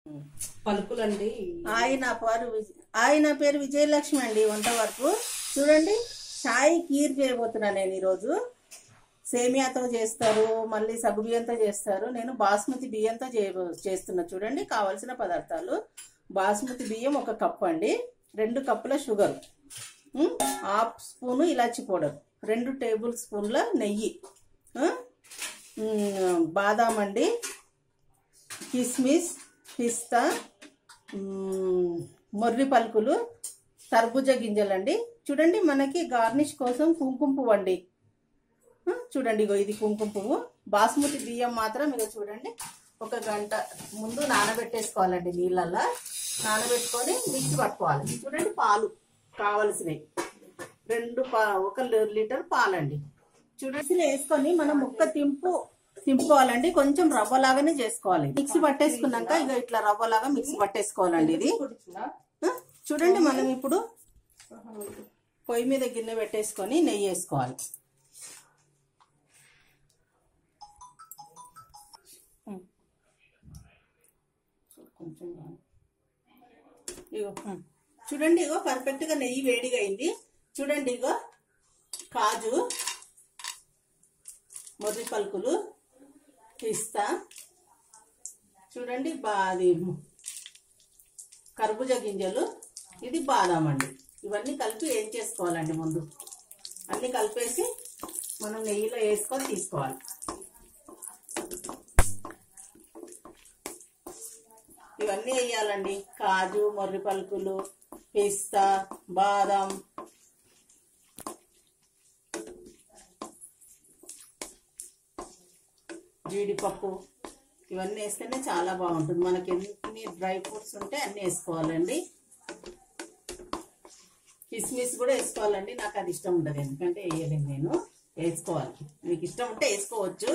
పలుకులండి ఆయన పేరు విజ- ఆయన పేరు విజయలక్ష్మి అండి వంట వరకు చూడండి సాయి కీర్ చేయబోతున్నా నేను ఈరోజు సేమియాతో చేస్తారు మళ్ళీ సగ్గు బియ్యంతో చేస్తారు నేను బాస్మతి బియ్యంతో చే చేస్తున్నా చూడండి కావాల్సిన పదార్థాలు బాస్మతి బియ్యం ఒక కప్పు అండి రెండు కప్పుల షుగర్ ఉమ్, హాఫ్ స్పూను ఇలాచి పౌడర్ రెండు టేబుల్ స్పూన్ల నెయ్యి ఆ, ఉమ్, బాదాం అండి కిస్మిస్ పిస్తా మ్మ్, మొర్రి పలుకులు తర్బుజ గింజలండి చూడండి మనకి గార్నిష్ కోసం కుంకుమ పువ్వు అండి ఆ, చూడండి ఇగో ఇది కుంకుమ పువ్వు బాస్మతి బియ్యం మాత్రం ఇక చూడండి ఒక గంట ముందు నానబెట్టేసుకోవాలండి నీళ్ళల్లో నానబెట్టుకొని మిక్సీ పట్టుకోవాలి చూడండి పాలు కావలసినవి రెండు పా ఒక లీటర్ పాలండి చూడండి వేసుకొని మనం ముక్క తింపు తింపుకోవాలండి కొంచెం రవ్వ లాగానే చేసుకోవాలి మిక్సీ పట్టేసుకున్నాక ఇక ఇట్లా రవ్వ లాగా మిక్సీ పట్టేసుకోవాలండి ఇది ఆ, చూడండి మనం ఇప్పుడు పొయ్యి మీద గిన్నె పెట్టేసుకొని నెయ్యి వేసుకోవాలి ఉం. కొంచెం కాదు. ఇగో ఉం. చూడండి ఇగో పర్ఫెక్ట్ గా నెయ్యి వేడిగా అయింది చూడండి ఇగో కాజు మొర్రి పలుకులు పిస్తా చూడండి బా అది కర్బూజ గింజలు ఇది బాదాం అండి ఇవన్నీ కలిపి ఏం చేసుకోవాలండి ముందు అన్ని కలిపేసి మనం నెయ్యిలో వేసుకొని తీసుకోవాలి ఇవన్నీ వేయాలండి కాజు మొర్రి పలుకులు పిస్తా బాదం జీడిపప్పు ఇవన్నీ వేస్తేనే చాలా బాగుంటుంది మనకి ఎన్ని డ్రై ఫ్రూట్స్ ఉంటే అన్ని వేసుకోవాలండి కిస్మిస్ కూడా వేసుకోవాలండి నాకు అది ఇష్టం ఉండదు ఎందుకంటే వేయలేదు నేను వేసుకోవాలి మీకు ఇష్టం ఉంటే వేసుకోవచ్చు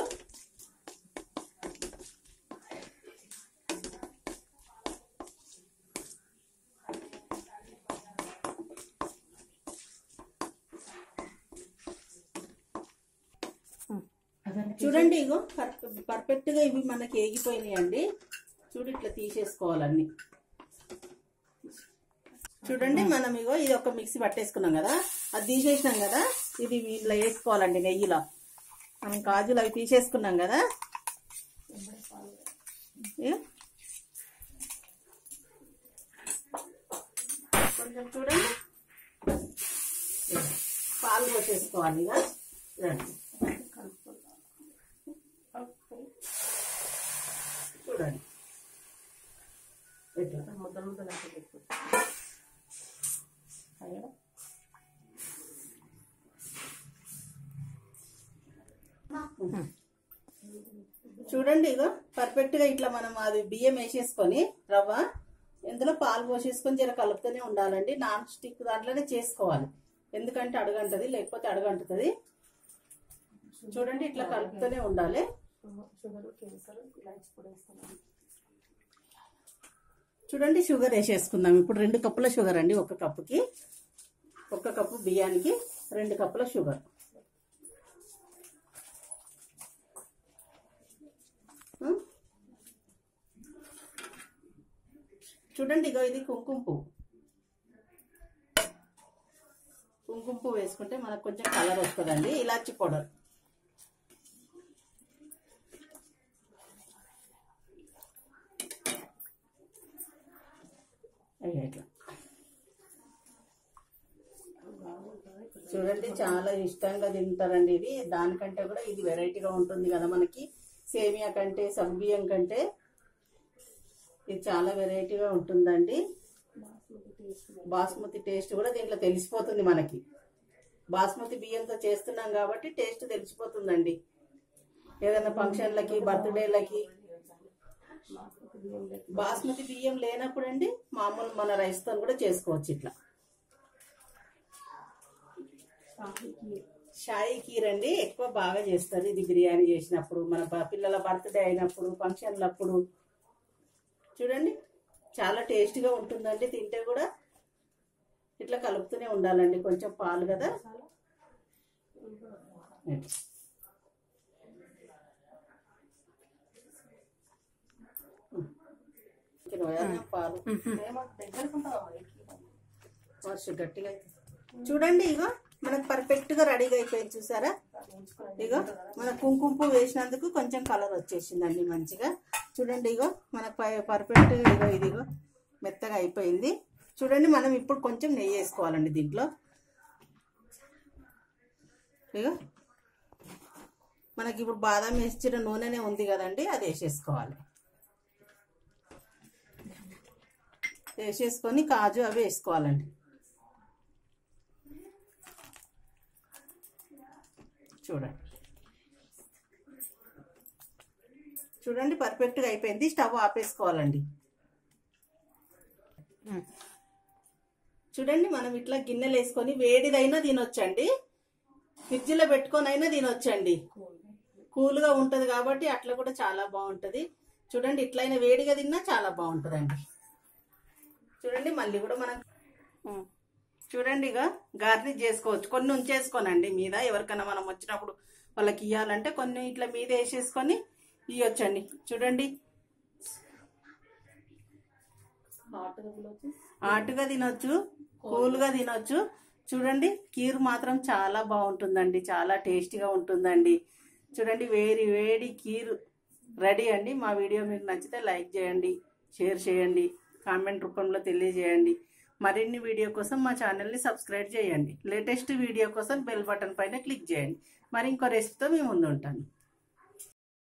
చూడండి ఇగో పర్ఫెక్ట్ పర్ఫెక్ట్ గా ఇవి మనకి ఏగిపోయినాయి అండి చూడు ఇట్లా తీసేసుకోవాలన్నీ చూడండి మనం ఇగో ఇది ఒక మిక్సీ పట్టేసుకున్నాం కదా అది తీసేసినాం కదా ఇది ఇట్లా వేసుకోవాలండి నెయ్యిలో మనం కాజులు అవి తీసేసుకున్నాం కదా ఇగో. కొంచెం చూడండి ఇగో. పాలు పోసేసుకోవాలి ఇక చూడండి చూడండి ఇట్లా ముద్దలు ముద్దలు అంటే పెట్టుకో. అయ్యా. చూడండి ఇగో పర్ఫెక్ట్ గా ఇట్లా మనం అది బియ్యం వేసేసుకొని రవ్వ ఇందులో పాలు పోసేసుకొని జర కలుపుతూనే ఉండాలండి నాన్ స్టిక్ దాంట్లోనే చేసుకోవాలి ఎందుకంటే అడుగంటది లేకపోతే అడుగంటుతుంది చూడండి ఇట్లా కలుపుతూనే ఉండాలి చూడండి షుగర్ వేసేసుకుందాం ఇప్పుడు రెండు కప్పుల షుగర్ అండి ఒక కప్పుకి ఒక కప్పు బియ్యానికి రెండు కప్పుల షుగర్ ఉం? చూడండి ఇగో ఇది కుంకుమ పువ్వు కుంకుమ పువ్వు వేసుకుంటే మనకు కొంచెం కలర్ వస్తుందండి ఇలాచి పౌడర్ అయ్యో ఇట్లా చూడండి చాలా ఇష్టంగా తింటారండి ఇది దానికంటే కూడా ఇది వెరైటీగా ఉంటుంది కదా మనకి సేమియా కంటే సగ్బియ్యం కంటే ఇది చాలా వెరైటీగా ఉంటుందండి బాస్మతి టేస్ట్ కూడా దీంట్లో తెలిసిపోతుంది మనకి బాస్మతి బియ్యంతో చేస్తున్నాం కాబట్టి టేస్ట్ తెలిసిపోతుందండి ఏదైనా ఫంక్షన్లకి బర్త్డేలకి బాస్మతి బియ్యం లేనప్పుడు అండి మామూలు మన రైస్తో కూడా చేసుకోవచ్చు ఇట్లా షాయి కీర్ అండి ఎక్కువ బాగా చేస్తారు ఇది బిర్యానీ చేసినప్పుడు మన బ- పిల్లల బర్త్డే అయినప్పుడు ఫంక్షన్లప్పుడు చూడండి చాలా టేస్టీగా ఉంటుందండి తింటే కూడా ఇట్లా కలుపుతూనే ఉండాలండి కొంచెం పాలు కదా పాలు వర్ష గట్టిగా అయితే చూడండి ఇగో మనకు పర్ఫెక్ట్ గా రెడీగా అయిపోయింది చూసారా ఇగో మన కుంకుమ పువ్వు వేసినందుకు కొంచెం కలర్ వచ్చేసిందండి మంచిగా చూడండి ఇగో మనకు పర్ఫెక్ట్ ఇగో ఇదిగో మెత్తగా అయిపోయింది చూడండి మనం ఇప్పుడు కొంచెం నెయ్యి వేసుకోవాలండి దీంట్లో ఇగో మనకి ఇప్పుడు బాదం వేసిన నూనెనే ఉంది కదండి అది వేసేసుకోవాలి వేసేసుకొని కాజు అవి వేసుకోవాలండి చూడండి చూడండి పర్ఫెక్ట్గా అయిపోయింది స్టవ్ ఆపేసుకోవాలండి చూడండి మనం ఇట్లా గిన్నెలు వేసుకొని వేడిదైనా తినొచ్చండి ఫ్రిడ్జ్లో పెట్టుకొని అయినా తినొచ్చండి కూల్గా ఉంటుంది కాబట్టి అట్లా కూడా చాలా బాగుంటుంది చూడండి ఇట్లయినా వేడిగా తిన్నా చాలా బాగుంటుందండి చూడండి మళ్ళీ కూడా మనం ఉం. చూడండి ఇక గార్నిష్ చేసుకోవచ్చు కొన్ని ఉంచేసుకోనండి మీద ఎవరికైనా మనం వచ్చినప్పుడు వాళ్ళకి ఇవ్వాలంటే కొన్ని ఇట్లా మీద వేసేసుకొని ఇవ్వచ్చండి చూడండి హాట్గా తినొచ్చు కూల్గా తినొచ్చు చూడండి కీర్ మాత్రం చాలా బాగుంటుందండి చాలా టేస్టీగా ఉంటుందండి చూడండి వేడి వేడి కీర్ రెడీ అండి మా వీడియో మీకు నచ్చితే లైక్ చేయండి షేర్ చేయండి కామెంట్ రూపంలో తెలియజేయండి మరిన్ని వీడియో కోసం మా ఛానల్ని సబ్స్క్రైబ్ చేయండి లేటెస్ట్ వీడియో కోసం బెల్ బటన్ పైన క్లిక్ చేయండి మరి ఇంకో రెసిపీతో మేము ముందు ఉంటాను